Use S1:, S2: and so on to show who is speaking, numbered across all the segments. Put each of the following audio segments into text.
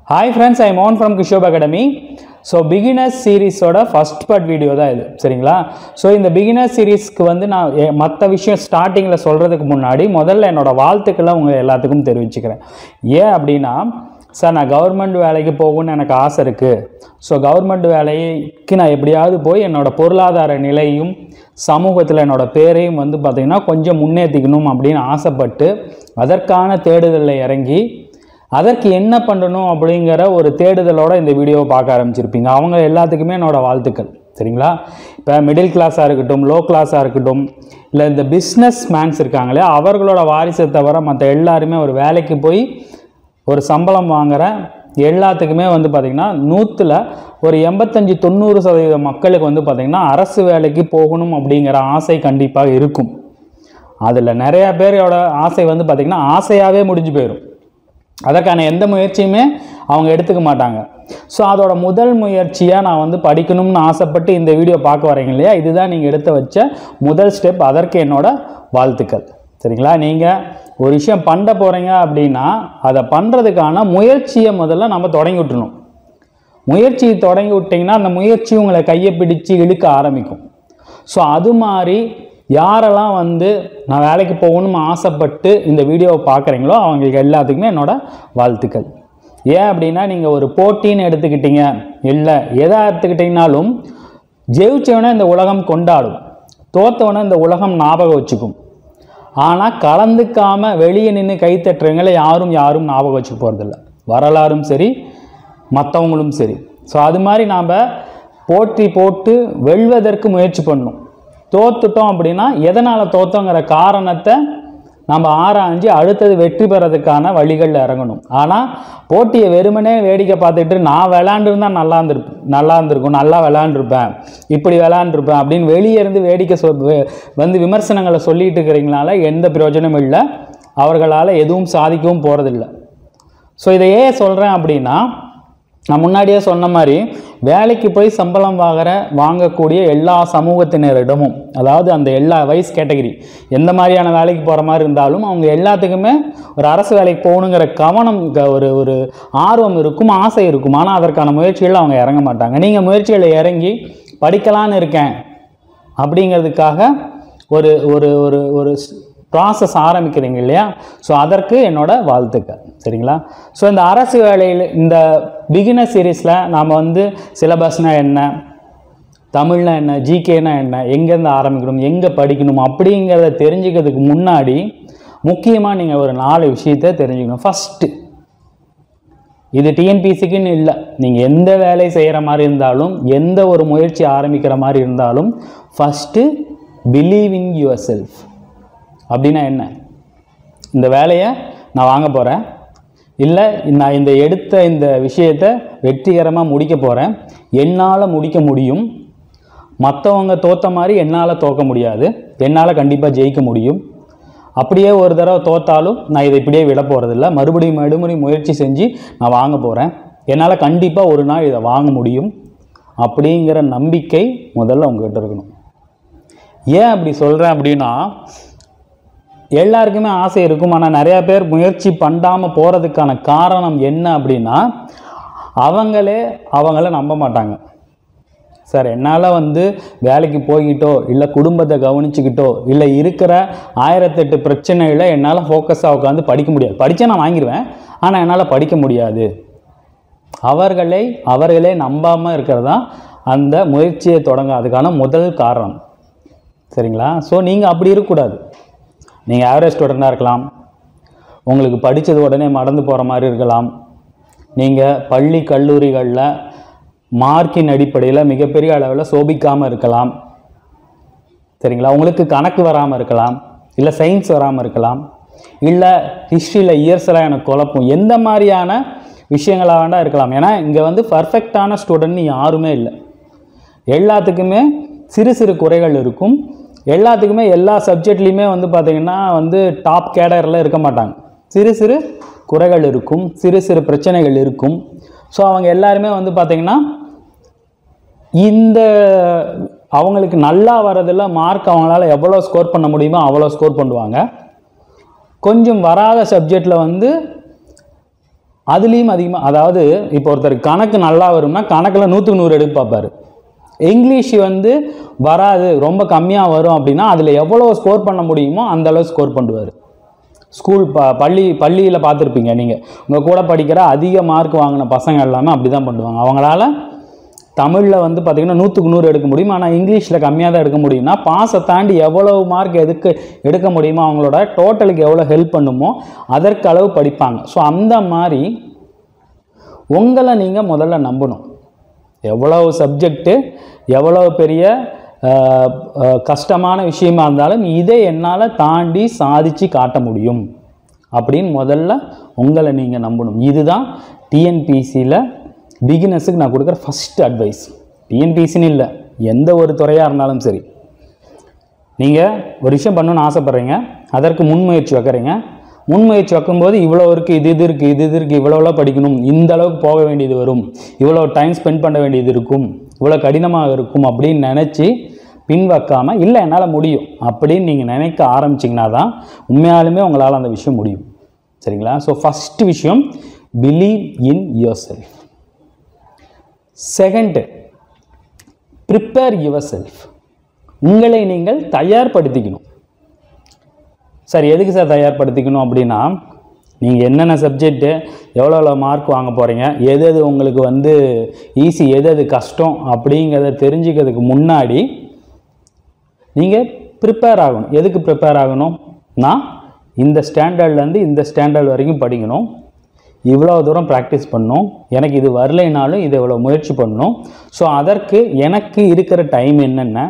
S1: hi friends I மோன் from கிஷோப் academy so beginners சீரீஸோட ஃபஸ்ட் பார்ட் வீடியோ தான் இது சரிங்களா ஸோ இந்த பிகினர்ஸ் சீரீஸ்க்கு வந்து நான் மற்ற விஷயம் ஸ்டார்டிங்கில் சொல்கிறதுக்கு முன்னாடி முதல்ல என்னோட வாழ்த்துக்களை உங்கள் எல்லாத்துக்கும் தெரிவிச்சுக்கிறேன் ஏன் அப்படின்னா சார் நான் கவர்மெண்ட் வேலைக்கு போகணும்னு எனக்கு ஆசை இருக்குது ஸோ கவர்மெண்ட் வேலைக்கு நான் எப்படியாவது போய் என்னோட பொருளாதார நிலையும் சமூகத்தில் என்னோட பேரையும் வந்து பார்த்திங்கன்னா கொஞ்சம் முன்னேற்றிக்கணும் அப்படின்னு ஆசைப்பட்டு அதற்கான தேடுதலில் இறங்கி அதற்கு என்ன பண்ணணும் அப்படிங்கிற ஒரு தேடுதலோட இந்த வீடியோவை பார்க்க ஆரம்பிச்சிருப்பீங்க அவங்க எல்லாத்துக்குமே என்னோட வாழ்த்துக்கள் சரிங்களா இப்போ மிடில் கிளாஸாக இருக்கட்டும் லோ கிளாஸாக இருக்கட்டும் இல்லை இந்த பிஸ்னஸ் மேன்ஸ் இருக்காங்களே அவர்களோட வாரிசை தவிர மற்ற எல்லாருமே ஒரு வேலைக்கு போய் ஒரு சம்பளம் வாங்குற எல்லாத்துக்குமே வந்து பார்த்திங்கன்னா நூற்றில் ஒரு எண்பத்தஞ்சு தொண்ணூறு சதவீத மக்களுக்கு வந்து பார்த்திங்கன்னா அரசு வேலைக்கு போகணும் அப்படிங்கிற ஆசை கண்டிப்பாக இருக்கும் அதில் நிறைய பேரோட ஆசை வந்து பார்த்திங்கன்னா ஆசையாகவே முடிஞ்சு போயிடும் அதற்கான எந்த முயற்சியுமே அவங்க எடுத்துக்க மாட்டாங்க ஸோ அதோட முதல் முயற்சியாக நான் வந்து படிக்கணும்னு ஆசைப்பட்டு இந்த வீடியோ பார்க்க வரீங்க இல்லையா இதுதான் நீங்கள் எடுத்து வச்ச முதல் ஸ்டெப் அதற்கு என்னோட வாழ்த்துக்கள் சரிங்களா நீங்கள் ஒரு விஷயம் பண்ண போகிறீங்க அப்படின்னா அதை பண்ணுறதுக்கான முயற்சியை முதல்ல நம்ம தொடங்கி விட்டுணும் முயற்சியை தொடங்கி விட்டிங்கன்னா அந்த முயற்சி உங்களை கையை பிடிச்சு இழுக்க ஆரம்பிக்கும் ஸோ அது மாதிரி யாரெல்லாம் வந்து நான் வேலைக்கு போகணும்னு ஆசைப்பட்டு இந்த வீடியோவை பார்க்குறீங்களோ அவங்களுக்கு எல்லாத்துக்குமே என்னோட வாழ்த்துக்கள் ஏன் அப்படின்னா நீங்கள் ஒரு போட்டின்னு எடுத்துக்கிட்டீங்க இல்லை எதை எடுத்துக்கிட்டிங்கனாலும் ஜெயிச்சவனை இந்த உலகம் கொண்டாடும் தோத்தவனை இந்த உலகம் ஞாபகம் வச்சுக்கும் ஆனால் கலந்துக்காமல் வெளியே நின்று கை தட்டுறவங்களை யாரும் யாரும் ஞாபகம் வச்சுக்க போகிறதில்ல வரலாறும் சரி மற்றவங்களும் சரி ஸோ அது மாதிரி நாம் போட்டி போட்டு வெல்வதற்கு முயற்சி பண்ணணும் தோத்துட்டோம் அப்படின்னா எதனால் தோத்தோங்கிற காரணத்தை நம்ம ஆராய்ஞ்சு அடுத்தது வெற்றி பெறதுக்கான வழிகளில் இறங்கணும் ஆனால் போட்டியை வெறுமனே வேடிக்கை பார்த்துட்டு நான் விளாண்டுருந்தா நல்லா இருந்திருப்பேன் நல்லா இருந்திருக்கும் நல்லா விளாண்டுருப்பேன் இப்படி விளாண்டுருப்பேன் அப்படின்னு வெளியே இருந்து வேடிக்கை சொ வெ- வந்து விமர்சனங்களை சொல்லிட்டு இருக்கிறீங்கனால எந்த பிரயோஜனமும் இல்லை அவர்களால் எதுவும் சாதிக்கவும் போகிறதில்ல ஸோ இதை ஏன் சொல்கிறேன் அப்படின்னா நான் முன்னாடியே சொன்ன மாதிரி வேலைக்கு போய் சம்பளம் வாங்குற வாங்கக்கூடிய எல்லா சமூகத்தினரிடமும் அதாவது அந்த எல்லா வயசு கேட்டகரி எந்த மாதிரியான வேலைக்கு போகிற மாதிரி இருந்தாலும் அவங்க எல்லாத்துக்குமே ஒரு அரசு வேலைக்கு போகணுங்கிற கவனம் க- ஒரு ஒரு ஆர்வம் இருக்கும் ஆசை இருக்கும் ஆனால் அதற்கான முயற்சிகளில் அவங்க இறங்க மாட்டாங்க நீங்கள் முயற்சிகளில் இறங்கி படிக்கலான்னு இருக்கேன் அப்படிங்கிறதுக்காக ஒரு ஒரு ஒரு ஒரு ப்ராசஸ் ஆரம்பிக்கிறீங்க இல்லையா ஸோ அதற்கு என்னோட வாழ்த்துக்கள் சரிங்களா ஸோ இந்த அரசு வேலையில் இந்த பிகினர் சீரீஸில் நாம் வந்து சிலபஸ்னால் என்ன தமிழ்னா என்ன ஜிகேனா என்ன எங்கேருந்து ஆரம்பிக்கணும் எங்கே படிக்கணும் அப்படிங்கிறத தெரிஞ்சுக்கிறதுக்கு முன்னாடி முக்கியமாக நீங்கள் ஒரு நாலு விஷயத்தை தெரிஞ்சுக்கணும் ஃபஸ்ட்டு இது டிஎன்பிசிக்குன்னு இல்லை நீங்கள் எந்த வேலை செய்கிற மாதிரி இருந்தாலும் எந்த ஒரு முயற்சி ஆரம்பிக்கிற மாதிரி இருந்தாலும் first believe in yourself அப்படின்னா என்ன இந்த வேலையை நான் வாங்க போகிறேன் இல்லை நான் இந்த எடுத்த இந்த விஷயத்தை வெற்றிகரமாக முடிக்க போகிறேன் என்னால் முடிக்க முடியும் மற்றவங்க தோத்த மாதிரி என்னால் தோக்க முடியாது என்னால் கண்டிப்பாக ஜெயிக்க முடியும் அப்படியே ஒரு தடவை தோத்தாலும் நான் இதை இப்படியே விட போகிறதில்ல மறுபடியும் மறுபடியும் முயற்சி செஞ்சு நான் வாங்க போகிறேன் என்னால் கண்டிப்பாக ஒரு நாள் இதை வாங்க முடியும் அப்படிங்கிற நம்பிக்கை முதல்ல உங்ககிட்ட இருக்கணும் ஏன் அப்படி சொல்கிறேன் அப்படின்னா எல்லாருக்குமே ஆசை இருக்கும் ஆனால் நிறையா பேர் முயற்சி பண்ணாமல் போகிறதுக்கான காரணம் என்ன அப்படின்னா அவங்களே அவங்கள நம்ப மாட்டாங்க சார் என்னால் வந்து வேலைக்கு போய்கிட்டோ இல்லை குடும்பத்தை கவனிச்சுக்கிட்டோ இல்லை இருக்கிற ஆயிரத்தெட்டு பிரச்சனைகளை என்னால் ஃபோக்கஸாக உட்காந்து படிக்க முடியாது படித்தா நான் வாங்கிடுவேன் ஆனால் என்னால் படிக்க முடியாது அவர்களை அவர்களே நம்பாமல் இருக்கிறது தான் அந்த முயற்சியை தொடங்காததுக்கான முதல் காரணம் சரிங்களா ஸோ நீங்கள் அப்படி இருக்கக்கூடாது நீங்கள் ஆவரேஜ் ஸ்டூடெண்ட்டாக இருக்கலாம் உங்களுக்கு படித்தது உடனே மறந்து போகிற மாதிரி இருக்கலாம் நீங்கள் பள்ளி கல்லூரிகளில் மார்க்கின் அடிப்படையில் மிகப்பெரிய அளவில் சோபிக்காமல் இருக்கலாம் சரிங்களா உங்களுக்கு கணக்கு வராமல் இருக்கலாம் இல்லை சயின்ஸ் வராமல் இருக்கலாம் இல்லை ஹிஸ்ட்ரியில் இயர்ஸ்லாம் எனக்கு குழப்பம் எந்த மாதிரியான விஷயங்களாக வேண்டாம் இருக்கலாம் ஏன்னா இங்கே வந்து பர்ஃபெக்டான ஸ்டூடெண்ட் யாருமே இல்லை எல்லாத்துக்குமே சிறு சிறு குறைகள் இருக்கும் எல்லாத்துக்குமே எல்லா சப்ஜெக்ட்லேயுமே வந்து பார்த்திங்கன்னா வந்து டாப் கேடரில் இருக்க மாட்டாங்க சிறு சிறு குறைகள் இருக்கும் சிறு சிறு பிரச்சனைகள் இருக்கும் ஸோ அவங்க எல்லாருமே வந்து பார்த்திங்கன்னா இந்த அவங்களுக்கு நல்லா வரதில் மார்க் அவங்களால எவ்வளோ ஸ்கோர் பண்ண முடியுமோ அவ்வளோ ஸ்கோர் பண்ணுவாங்க கொஞ்சம் வராத சப்ஜெக்டில் வந்து அதுலேயும் அதிகமாக அதாவது இப்போ ஒருத்தர் கணக்கு நல்லா வரும்னா கணக்கில் நூற்றுக்கு நூறு எடுத்து பார்ப்பாரு இங்கிலீஷ் வந்து வராது ரொம்ப கம்மியாக வரும் அப்படின்னா அதில் எவ்வளோ ஸ்கோர் பண்ண முடியுமோ அந்த அளவு ஸ்கோர் பண்ணுவார் ஸ்கூல் ப பள்ளி பள்ளியில் பார்த்துருப்பீங்க நீங்கள் உங்கள் கூட படிக்கிற அதிக மார்க் வாங்கின பசங்க எல்லாமே அப்படி தான் பண்ணுவாங்க அவங்களால தமிழில் வந்து பார்த்திங்கன்னா நூற்றுக்கு நூறு எடுக்க முடியும் ஆனால் இங்கிலீஷில் கம்மியாக தான் எடுக்க முடியும்னா பாஸை தாண்டி எவ்வளவு மார்க் எதுக்கு எடுக்க முடியுமோ அவங்களோட டோட்டலுக்கு எவ்வளோ ஹெல்ப் பண்ணுமோ அதற்கு அளவு படிப்பாங்க ஸோ அந்த மாதிரி உங்களை நீங்கள் முதல்ல நம்பணும் எவ்வளவு சப்ஜெக்ட்டு எவ்வளவு பெரிய அஹ், அஹ், கஷ்டமான விஷயமா இருந்தாலும் இதை என்னால் தாண்டி சாதிச்சு காட்ட முடியும் அப்படின்னு முதல்ல உங்களை நீங்கள் நம்பணும் இதுதான் டிஎன்பிசியில் பிகினஸுக்கு நான் கொடுக்குற ஃபஸ்ட் அட்வைஸ் டிஎன்பிசின்னு இல்லை எந்த ஒரு துறையாக இருந்தாலும் சரி நீங்கள் ஒரு விஷயம் பண்ணணும்னு ஆசைப்பட்றீங்க அதற்கு முன்முயற்சி வைக்கிறீங்க முன்முயற்சி வைக்கும்போது இவ்வளோ இருக்குது இது இது இருக்குது இது இது இருக்குது இவ்வளோலாம் படிக்கணும் இந்த அளவுக்கு போக வேண்டியது வரும் இவ்வளோ டைம் ஸ்பெண்ட் பண்ண வேண்டியது இருக்கும் இவ்வளோ கடினமாக இருக்கும் அப்படின்னு நினச்சி பின் வைக்காமல் இல்லை என்னால் முடியும் அப்படின்னு நீங்கள் நினைக்க ஆரம்பிச்சிங்கன்னா தான் உண்மையாலுமே உங்களால் அந்த விஷயம் முடியும் சரிங்களா ஸோ ஃபஸ்ட்டு விஷயம் believe in yourself second prepare yourself உங்களை நீங்கள் தயார்படுத்திக்கணும் சார் எதுக்கு சார் தயார்படுத்திக்கணும் அப்படின்னா நீங்கள் என்னென்ன சப்ஜெக்ட்டு எவ்வளோ எவ்வளோ மார்க் வாங்க போகிறீங்க எது எது உங்களுக்கு வந்து ஈஸி எது எது கஷ்டம் அப்படிங்கிறத தெரிஞ்சுக்கிறதுக்கு முன்னாடி நீங்கள் ப்ரிப்பேர் ஆகணும் எதுக்கு ப்ரிப்பேர் ஆகணும் நான் இந்த ஸ்டாண்டர்ட்லேருந்து இந்த ஸ்டாண்டர்ட் வரைக்கும் படிக்கணும் இவ்வளோ தூரம் ப்ராக்டிஸ் பண்ணணும் எனக்கு இது வரலைனாலும் இதை இவ்வளோ முயற்சி பண்ணணும் ஸோ அதற்கு எனக்கு இருக்கிற டைம் என்னென்ன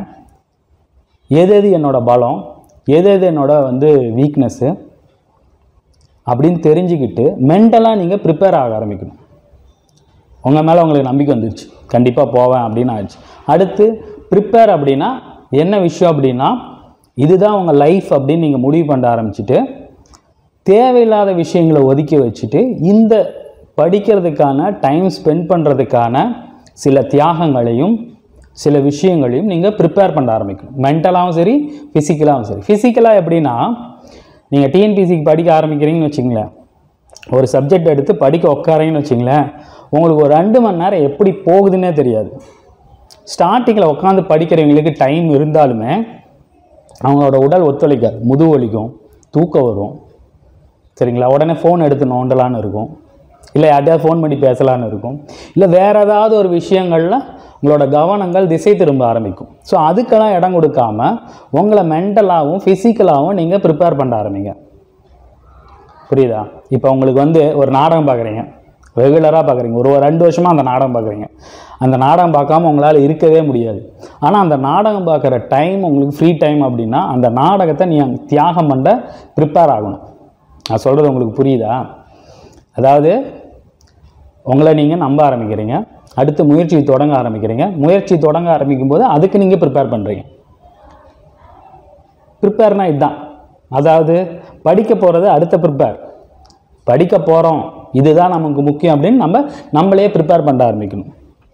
S1: எது எது என்னோட பலம் எது எது என்னோட வந்து வீக்னஸ்ஸு அப்படின்னு தெரிஞ்சுக்கிட்டு மென்டலாக நீங்கள் ப்ரிப்பேர் ஆக ஆரம்பிக்கணும் உங்கள் மேலே உங்களுக்கு நம்பிக்கை வந்துருச்சு கண்டிப்பாக போவேன் அப்படின்னு ஆயிடுச்சு அடுத்து ப்ரிப்பேர் அப்படின்னா என்ன விஷயம் அப்படின்னா இதுதான் உங்கள் லைஃப் அப்படின்னு நீங்கள் முடிவு பண்ண ஆரம்பிச்சுட்டு தேவையில்லாத விஷயங்களை ஒதுக்கி வச்சுட்டு இந்த படிக்கிறதுக்கான டைம் ஸ்பெண்ட் பண்ணுறதுக்கான சில தியாகங்களையும் சில விஷயங்களையும் நீங்கள் ப்ரிப்பேர் பண்ண ஆரம்பிக்கணும் மென்டலாகவும் சரி ஃபிசிக்கலாகவும் சரி ஃபிசிக்கலாக எப்படின்னா நீங்கள் டிஎன்பிசிக்கு படிக்க ஆரம்பிக்கிறீங்கன்னு வச்சுங்களேன் ஒரு சப்ஜெக்ட் எடுத்து படிக்க உட்காரீங்கன்னு வச்சுங்களேன் உங்களுக்கு ஒரு ரெண்டு மணி நேரம் எப்படி போகுதுன்னே தெரியாது ஸ்டார்டிங்கில் உட்காந்து படிக்கிறவங்களுக்கு டைம் இருந்தாலுமே அவங்களோட உடல் ஒத்துழைக்காது முதுகு வலிக்கும் தூக்கம் வரும் சரிங்களா உடனே ஃபோன் எடுத்து நோண்டலான்னு இருக்கும் இல்லை யார்ட்டையாவது ஃபோன் பண்ணி பேசலான்னு இருக்கும் இல்லை வேறு ஏதாவது ஒரு விஷயங்களில் உங்களோட கவனங்கள் திசை திரும்ப ஆரம்பிக்கும் ஸோ அதுக்கெல்லாம் இடம் கொடுக்காம உங்களை மென்டலாகவும் ஃபிசிக்கலாகவும் நீங்கள் ப்ரிப்பேர் பண்ண ஆரம்பிங்க புரியுதா இப்போ உங்களுக்கு வந்து ஒரு நாடகம் பார்க்குறீங்க ரெகுலராக பார்க்குறீங்க ஒரு ஒரு ரெண்டு வருஷமாக அந்த நாடகம் பார்க்குறீங்க அந்த நாடகம் பார்க்காம உங்களால் இருக்கவே முடியாது ஆனால் அந்த நாடகம் பார்க்குற டைம் உங்களுக்கு ஃப்ரீ டைம் அப்படின்னா அந்த நாடகத்தை நீ அங்க தியாகம் பண்ண ப்ரிப்பேர் ஆகணும் நான் சொல்கிறது உங்களுக்கு புரியுதா அதாவது உங்களை நீங்கள் நம்ப ஆரம்பிக்கிறீங்க அடுத்து முயற்சி தொடங்க ஆரம்பிக்கிறீங்க முயற்சி தொடங்க ஆரம்பிக்கும் போது அதுக்கு நீங்கள் ப்ரிப்பேர் பண்ணுறீங்க ப்ரிப்பேர்னா இதுதான் அதாவது படிக்க போகிறது அடுத்த ப்ரிப்பேர் படிக்க போகிறோம் இதுதான் நமக்கு முக்கியம் அப்படின்னு நம்ம நம்மளே ப்ரிப்பேர் பண்ண ஆரம்பிக்கணும்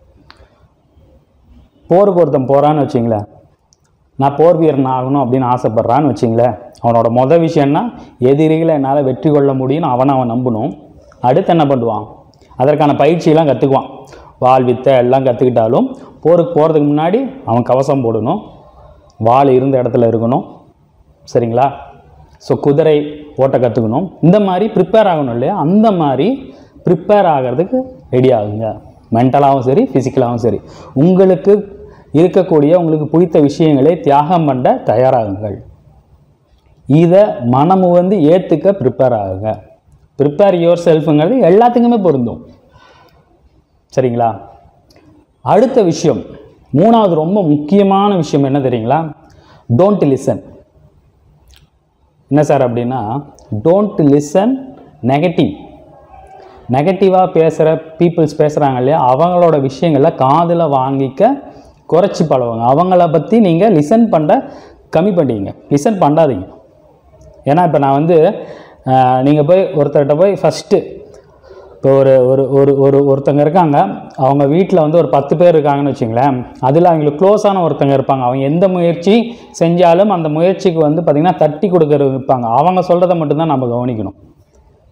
S1: போருக்கு ஒருத்தன் போகிறான்னு வச்சிங்களேன் நான் போர் வீரன் ஆகணும் அப்படின்னு ஆசைப்பட்றான்னு வச்சிங்களேன் அவனோட மொதல் விஷயம்னா எதிரிகளை என்னால் வெற்றி கொள்ள முடியும்னு அவனை அவன் நம்பணும் அடுத்து என்ன பண்ணுவான் அதற்கான பயிற்சியெல்லாம் கற்றுக்குவான் வாள் வித்தை எல்லாம் கற்றுக்கிட்டாலும் போருக்கு போகிறதுக்கு முன்னாடி அவன் கவசம் போடணும் வாள் இருந்த இடத்துல இருக்கணும் சரிங்களா ஸோ குதிரை ஓட்ட கற்றுக்கணும் இந்த மாதிரி ப்ரிப்பேர் ஆகணும் இல்லையா அந்த மாதிரி ப்ரிப்பேர் ஆகிறதுக்கு ரெடி ஆகுங்க மென்டலாகவும் சரி ஃபிசிக்கலாகவும் சரி உங்களுக்கு இருக்கக்கூடிய உங்களுக்கு பிடித்த விஷயங்களை தியாகம் பண்ண தயாராகுங்கள் இதை மனமு வந்து ஏற்றுக்க ப்ரிப்பேர் ஆகுங்க ப்ரிப்பேர் யுவர் செல்ஃபுங்கிறது எல்லாத்துக்குமே பொருந்தும் சரிங்களா அடுத்த விஷயம் மூணாவது ரொம்ப முக்கியமான விஷயம் என்ன தெரியுங்களா டோன்ட் லிசன் என்ன சார் அப்படின்னா டோன்ட் லிசன் நெகட்டிவ் நெகட்டிவாக பேசுகிற பீப்புள்ஸ் பேசுகிறாங்க இல்லையா அவங்களோட விஷயங்களை காதில் வாங்கிக்க குறைச்சி பழகுங்க அவங்கள பற்றி நீங்கள் லிசன் பண்ண கம்மி பண்ணிங்க லிசன் பண்ணாதீங்க ஏன்னா இப்போ நான் வந்து நீங்கள் போய் ஒருத்தர்கிட்ட போய் ஃபஸ்ட்டு இப்போ ஒரு ஒரு ஒரு ஒரு ஒருத்தங்க இருக்காங்க அவங்க வீட்டில் வந்து ஒரு பத்து பேர் இருக்காங்கன்னு வச்சுங்களேன் அதில் அவங்களுக்கு க்ளோஸான ஒருத்தங்க இருப்பாங்க அவங்க எந்த முயற்சி செஞ்சாலும் அந்த முயற்சிக்கு வந்து பார்த்திங்கன்னா தட்டி கொடுக்கறது இருப்பாங்க அவங்க சொல்கிறத மட்டும்தான் நம்ம கவனிக்கணும்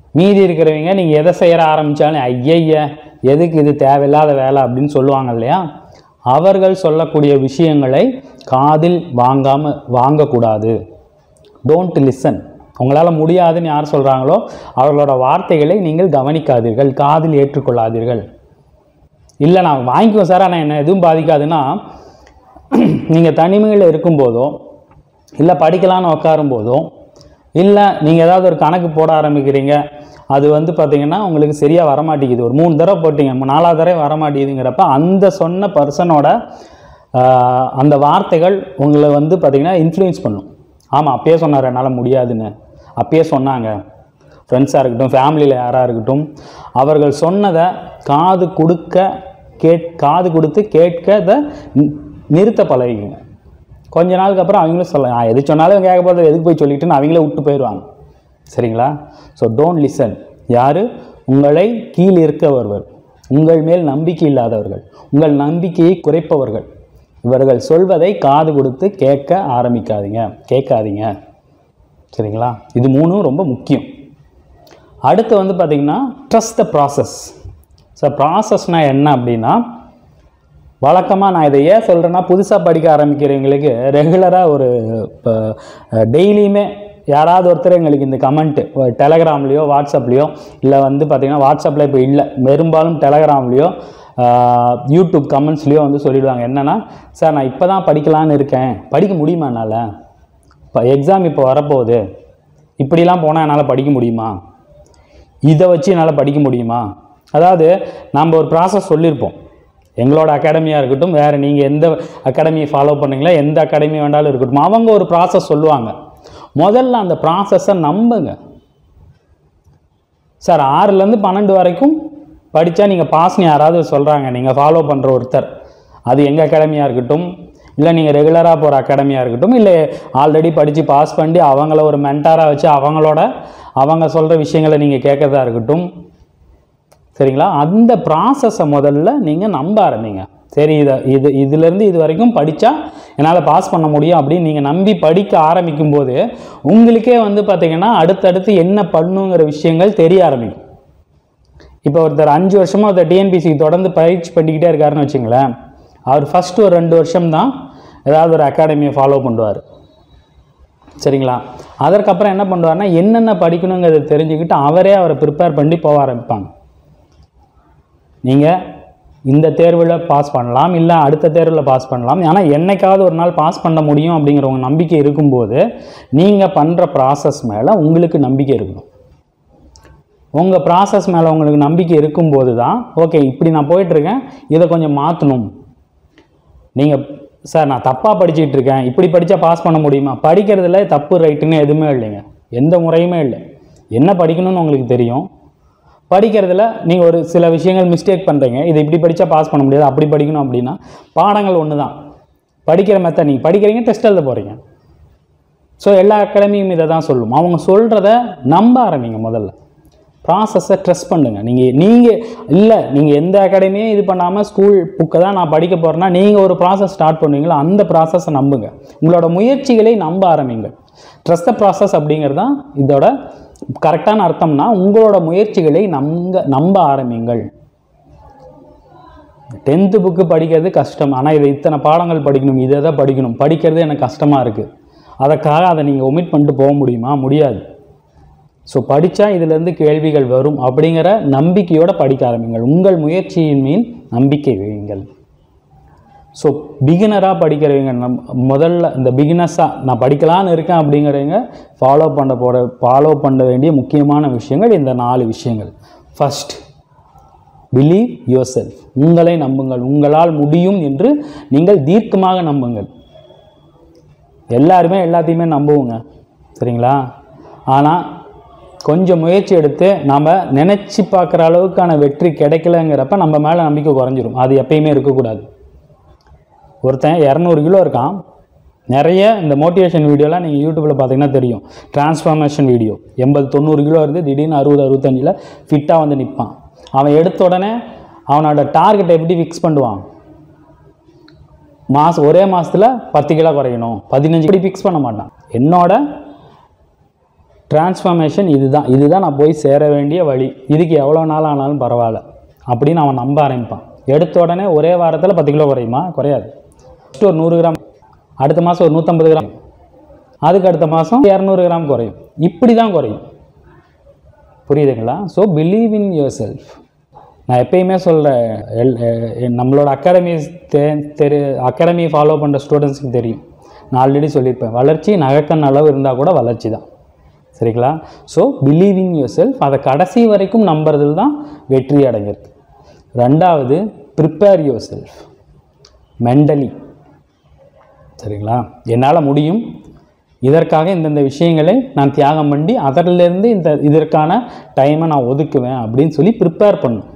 S1: மீதி இருக்கிறவங்க நீங்கள் எதை செய்யற ஆரம்பித்தாலும் ஐயய்ய எதுக்கு இது தேவையில்லாத வேலை அப்படின்னு சொல்லுவாங்க இல்லையா அவர்கள் சொல்லக்கூடிய விஷயங்களை காதில் வாங்காம வாங்கக்கூடாது டோன்ட் லிசன் உங்களால் முடியாதுன்னு யார் சொல்கிறாங்களோ அவர்களோட வார்த்தைகளை நீங்கள் கவனிக்காதீர்கள் காதில் ஏற்றுக்கொள்ளாதீர்கள் இல்லை நான் வாங்கிக்குவேன் சார் ஆனால் என்ன எதுவும் பாதிக்காதுன்னா நீங்கள் தனிமையில் இருக்கும்போதோ இல்லை படிக்கலான்னு உட்காரும் போதோ இல்லை நீங்கள் ஏதாவது ஒரு கணக்கு போட ஆரம்பிக்கிறீங்க அது வந்து பார்த்தீங்கன்னா உங்களுக்கு சரியாக வரமாட்டேங்குது ஒரு மூணு தடவை போட்டீங்க நாலாவது தடவை வரமாட்டேங்குதுங்கிறப்ப அந்த சொன்ன பர்சனோட அந்த வார்த்தைகள் உங்களை வந்து பார்த்தீங்கன்னா இன்ஃப்ளூயன்ஸ் பண்ணும் ஆமாம் அப்பயே சொன்னார் என்னால் முடியாதுன்னு அப்பயே சொன்னாங்க ஃப்ரெண்ட்ஸாக இருக்கட்டும் ஃபேமிலியில் யாராக இருக்கட்டும் அவர்கள் சொன்னதை காது கொடுக்க கேட் காது கொடுத்து கேட்க அதை நி- நிறுத்த பழகிங்க கொஞ்ச நாளுக்கு அப்புறம் அவங்களும் சொல்ல நான் எது சொன்னாலும் கேட்க போகிறது எதுக்கு போய் சொல்லிட்டுன்னு அவங்களே விட்டு போயிடுவாங்க சரிங்களா ஸோ டோன்ட் லிசன் யார் உங்களை கீழ் இருக்கவர்கள் உங்கள் மேல் நம்பிக்கை இல்லாதவர்கள் உங்கள் நம்பிக்கையை குறைப்பவர்கள் இவர்கள் சொல்வதை காது கொடுத்து கேட்க ஆரம்பிக்காதீங்க கேட்காதீங்க சரிங்களா இது மூணும் ரொம்ப முக்கியம் அடுத்து வந்து பார்த்திங்கன்னா ட்ரஸ்ட் த ப்ராசஸ் ஸோ ப்ராசஸ்னால் என்ன அப்படின்னா வழக்கமாக நான் இதை ஏன் சொல்கிறேன்னா புதுசாக படிக்க ஆரம்பிக்கிறவங்களுக்கு ரெகுலராக ஒரு இப்போ டெய்லியுமே யாராவது ஒருத்தர் எங்களுக்கு இந்த கமெண்ட்டு டெலகிராம்லேயோ வாட்ஸ்அப்லேயோ இல்லை வந்து பார்த்திங்கன்னா வாட்ஸ்அப்பில் இப்போ இல்லை பெரும்பாலும் டெலகிராம்லேயோ யூடியூப் கமெண்ட்ஸ்லேயோ வந்து சொல்லிடுவாங்க என்னென்னா சார் நான் இப்போ தான் படிக்கலான்னு இருக்கேன் படிக்க முடியுமா என்னால் இப்போ எக்ஸாம் இப்போ வரப்போகுது இப்படிலாம் போனால் என்னால் படிக்க முடியுமா இதை வச்சு என்னால் படிக்க முடியுமா அதாவது நம்ம ஒரு ப்ராசஸ் சொல்லியிருப்போம் எங்களோட அகாடமியாக இருக்கட்டும் வேறு நீங்கள் எந்த அகாடமியை ஃபாலோ பண்ணீங்களோ எந்த அகாடமி வேண்டாலும் இருக்கட்டும் அவங்க ஒரு ப்ராசஸ் சொல்லுவாங்க முதல்ல அந்த ப்ராசஸை நம்புங்க சார் ஆறுலேருந்து பன்னெண்டு வரைக்கும் படித்தா நீங்கள் பாஸ்னு யாராவது சொல்கிறாங்க நீங்கள் ஃபாலோ பண்ணுற ஒருத்தர் அது எங்கள் அகாடமியாக இருக்கட்டும் இல்லை நீங்கள் ரெகுலராக போகிற அகாடமியாக இருக்கட்டும் இல்லை ஆல்ரெடி படித்து பாஸ் பண்ணி அவங்கள ஒரு மென்டாராக வச்சு அவங்களோட அவங்க சொல்கிற விஷயங்களை நீங்கள் கேட்கறதா இருக்கட்டும் சரிங்களா அந்த ப்ராசஸை முதல்ல நீங்கள் நம்ப ஆரம்பிங்க சரி இதை இது இதுலேருந்து இது வரைக்கும் படித்தா என்னால் பாஸ் பண்ண முடியும் அப்படின்னு நீங்கள் நம்பி படிக்க ஆரம்பிக்கும் போது உங்களுக்கே வந்து பார்த்தீங்கன்னா அடுத்தடுத்து என்ன பண்ணுங்கிற விஷயங்கள் தெரிய ஆரம்பிக்கும் இப்போ ஒருத்தர் அஞ்சு வருஷமாக ஒருத்தர் டிஎன்பிசிக்கு தொடர்ந்து பயிற்சி பண்ணிக்கிட்டே இருக்காருன்னு வச்சுங்களேன் அவர் ஃபஸ்ட்டு ஒரு ரெண்டு வருஷம் தான் ஏதாவது ஒரு அகாடமியை ஃபாலோ பண்ணுவார் சரிங்களா அதற்கப்புறம் என்ன பண்ணுவார்னா என்னென்ன படிக்கணுங்கிறத தெரிஞ்சுக்கிட்டு அவரே அவரை ப்ரிப்பேர் பண்ணி போக ஆரம்பிப்பாங்க நீங்கள் இந்த தேர்வில் பாஸ் பண்ணலாம் இல்லை அடுத்த தேர்வில் பாஸ் பண்ணலாம் ஆனால் என்னைக்காவது ஒரு நாள் பாஸ் பண்ண முடியும் அப்படிங்கிற உங்க நம்பிக்கை இருக்கும்போது நீங்கள் பண்ணுற ப்ராசஸ் மேலே உங்களுக்கு நம்பிக்கை இருக்கணும் உங்கள் ப்ராசஸ் மேலே உங்களுக்கு நம்பிக்கை இருக்கும்போது தான் ஓகே இப்படி நான் போயிட்டுருக்கேன் இதை கொஞ்சம் மாற்றணும் நீங்கள் சார் நான் தப்பாக படிச்சுக்கிட்டு இருக்கேன் இப்படி படித்தா பாஸ் பண்ண முடியுமா படிக்கிறதுல தப்பு ரைட்டுன்னு எதுவுமே இல்லைங்க எந்த முறையுமே இல்லை என்ன படிக்கணும்னு உங்களுக்கு தெரியும் படிக்கிறதுல நீங்கள் ஒரு சில விஷயங்கள் மிஸ்டேக் பண்ணுறீங்க இதை இப்படி படித்தா பாஸ் பண்ண முடியாது அப்படி படிக்கணும் அப்படின்னா பாடங்கள் ஒன்று தான் படிக்கிற மெத்தட் நீங்கள் படிக்கிறீங்க டெஸ்ட் எழுத போகிறீங்க ஸோ எல்லா அகாடமியும் இதை தான் சொல்லும் அவங்க சொல்கிறத நம்ப ஆரம்பிங்க முதல்ல ப்ராசஸை ட்ரெஸ் பண்ணுங்கள் நீங்கள் நீங்கள் இல்லை நீங்கள் எந்த அகாடமியும் இது பண்ணாமல் ஸ்கூல் புக்கை தான் நான் படிக்க போகிறேன்னா நீங்கள் ஒரு ப்ராசஸ் ஸ்டார்ட் பண்ணுவீங்களோ அந்த ப்ராசஸை நம்புங்க உங்களோட முயற்சிகளை நம்ப ஆரம்பிங்க ட்ரஸ்ட் த ப்ராசஸ் அப்படிங்கிறது தான் இதோட கரெக்டான அர்த்தம்னா உங்களோட முயற்சிகளை நம்ப நம்ப ஆரம்பிங்கள் டென்த்து புக்கு படிக்கிறது கஷ்டம் ஆனால் இதை இத்தனை பாடங்கள் படிக்கணும் இதை தான் படிக்கணும் படிக்கிறது எனக்கு கஷ்டமாக இருக்குது அதற்காக அதை நீங்கள் ஒமிட் பண்ணிட்டு போக முடியுமா முடியாது ஸோ படித்தா இதிலேருந்து கேள்விகள் வரும் அப்படிங்கிற நம்பிக்கையோட படிக்க ஆரம்பிங்கள் உங்கள் முயற்சியின் மீன் நம்பிக்கை வையுங்கள் ஸோ பிகினராக படிக்கிறவங்க நம் முதல்ல இந்த பிகினஸாக நான் படிக்கலான்னு இருக்கேன் அப்படிங்கிறவங்க ஃபாலோ பண்ண போகிற ஃபாலோ பண்ண வேண்டிய முக்கியமான விஷயங்கள் இந்த நாலு விஷயங்கள் ஃபர்ஸ்ட் பிலீவ் யுவர் செல்ஃப் உங்களை நம்புங்கள் உங்களால் முடியும் என்று நீங்கள் தீர்க்கமாக நம்புங்கள் எல்லாருமே எல்லாத்தையுமே நம்புவோங்க சரிங்களா ஆனால் கொஞ்சம் முயற்சி எடுத்து நாம் நினச்சி பார்க்குற அளவுக்கான வெற்றி கிடைக்கலங்கிறப்ப நம்ம மேலே நம்பிக்கை குறைஞ்சிரும் அது எப்பயுமே இருக்கக்கூடாது ஒருத்தன் இரநூறு கிலோ இருக்கான் நிறைய இந்த மோட்டிவேஷன் வீடியோலாம் நீங்கள் யூடியூப்பில் பார்த்தீங்கன்னா தெரியும் டிரான்ஸ்ஃபார்மேஷன் வீடியோ எண்பது தொண்ணூறு கிலோ இருந்து திடீர்னு அறுபது அறுபத்தஞ்சில் ஃபிட்டாக வந்து நிற்பான் அவன் எடுத்த உடனே அவனோட டார்கெட்டை எப்படி ஃபிக்ஸ் பண்ணுவான் மாதம் ஒரே மாதத்தில் பத்து கிலோ குறையணும் பதினஞ்சு இப்படி ஃபிக்ஸ் பண்ண மாட்டான் என்னோட டிரான்ஸ்ஃபர்மேஷன் இதுதான் இதுதான் நான் போய் சேர வேண்டிய வழி இதுக்கு எவ்வளோ நாள் ஆனாலும் பரவாயில்ல அப்படின்னு அவன் நம்ப ஆரம்பிப்பான் எடுத்த உடனே ஒரே வாரத்தில் பத்து கிலோ குறையுமா குறையாது ஃபஸ்ட்டு ஒரு நூறு கிராம் அடுத்த மாதம் ஒரு நூற்றம்பது கிராம் அதுக்கு அடுத்த மாதம் இரநூறு கிராம் குறையும் இப்படி தான் குறையும் புரியுதுங்களா so believe in yourself நான் எப்பயுமே சொல்கிறேன் நம்மளோட அகாடமி தெ தெரி அகாடமி ஃபாலோ பண்ணுற ஸ்டூடெண்ட்ஸுக்கு தெரியும் நான் ஆல்ரெடி சொல்லியிருப்பேன் வளர்ச்சி நகக்கண் அளவு இருந்தால் கூட வளர்ச்சி தான் சரிங்களா so believe in yourself அதை கடைசி வரைக்கும் நம்புறதுல தான் வெற்றி அடங்கியிருக்கு ரெண்டாவது ப்ரிப்பேர் யுவர் செல்ஃப் மென்டலி சரிங்களா என்னால் முடியும் இதற்காக இந்தந்த விஷயங்களை நான் தியாகம் பண்ணி அதிலிருந்து இந்த இதற்கான டைமை நான் ஒதுக்குவேன் அப்படின்னு சொல்லி ப்ரிப்பேர் பண்ணும்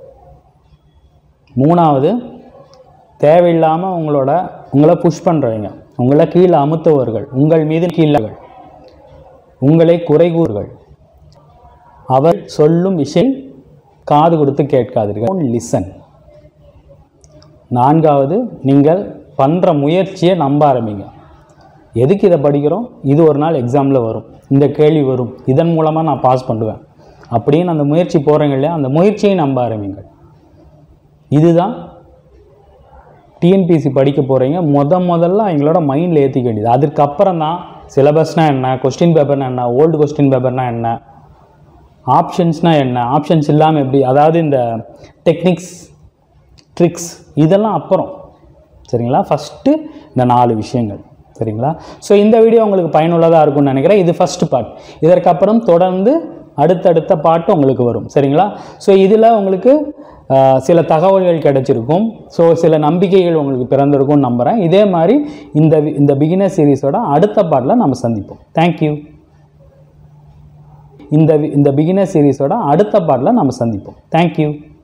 S1: மூணாவது தேவையில்லாமல் உங்களோட உங்களை புஷ் பண்ணுறவங்க உங்களை கீழே அமுத்துவர்கள் உங்கள் மீது கீழர்கள் உங்களை குறைகூறுகள் அவர் சொல்லும் விஷயம் காது கொடுத்து கேட்காதீர்கள் லிசன் நான்காவது நீங்கள் பண்ணுற முயற்சியை நம்ப ஆரம்பிங்க எதுக்கு இதை படிக்கிறோம் இது ஒரு நாள் எக்ஸாமில் வரும் இந்த கேள்வி வரும் இதன் மூலமாக நான் பாஸ் பண்ணுவேன் அப்படின்னு அந்த முயற்சி போகிறீங்க இல்லையா அந்த முயற்சியை நம்ப ஆரம்பிங்கள் இதுதான் டிஎன்பிசி படிக்க போகிறீங்க முத முதல்ல எங்களோட மைண்டில் ஏற்றிக்க வேண்டியது அதுக்கப்புறம் தான் சிலபஸ்னால் என்ன கொஸ்டின் பேப்பர்னா என்ன ஓல்டு கொஸ்டின் பேப்பர்னா என்ன ஆப்ஷன்ஸ்னால் என்ன ஆப்ஷன்ஸ் இல்லாமல் எப்படி அதாவது இந்த டெக்னிக்ஸ் ட்ரிக்ஸ் இதெல்லாம் அப்புறம் சரிங்களா ஃபஸ்ட்டு இந்த நாலு விஷயங்கள் சரிங்களா ஸோ இந்த வீடியோ உங்களுக்கு பயனுள்ளதாக இருக்கும்னு நினைக்கிறேன் இது ஃபஸ்ட் பார்ட் இதற்கப்புறம் தொடர்ந்து அடுத்தடுத்த பாட்டு உங்களுக்கு வரும் சரிங்களா ஸோ இதில் உங்களுக்கு ஆஹ், சில தகவல்கள் கிடைச்சிருக்கும் ஸோ சில நம்பிக்கைகள் உங்களுக்கு பிறந்திருக்கும்னு நம்புகிறேன் இதே மாதிரி இந்த வி- இந்த பிகினர் சீரிஸோட அடுத்த பாட்டில் நம்ம சந்திப்போம் தேங்க்யூ இந்த வி- இந்த பிகினர் சீரிஸோட அடுத்த பாட்டில் நம்ம சந்திப்போம் தேங்க்யூ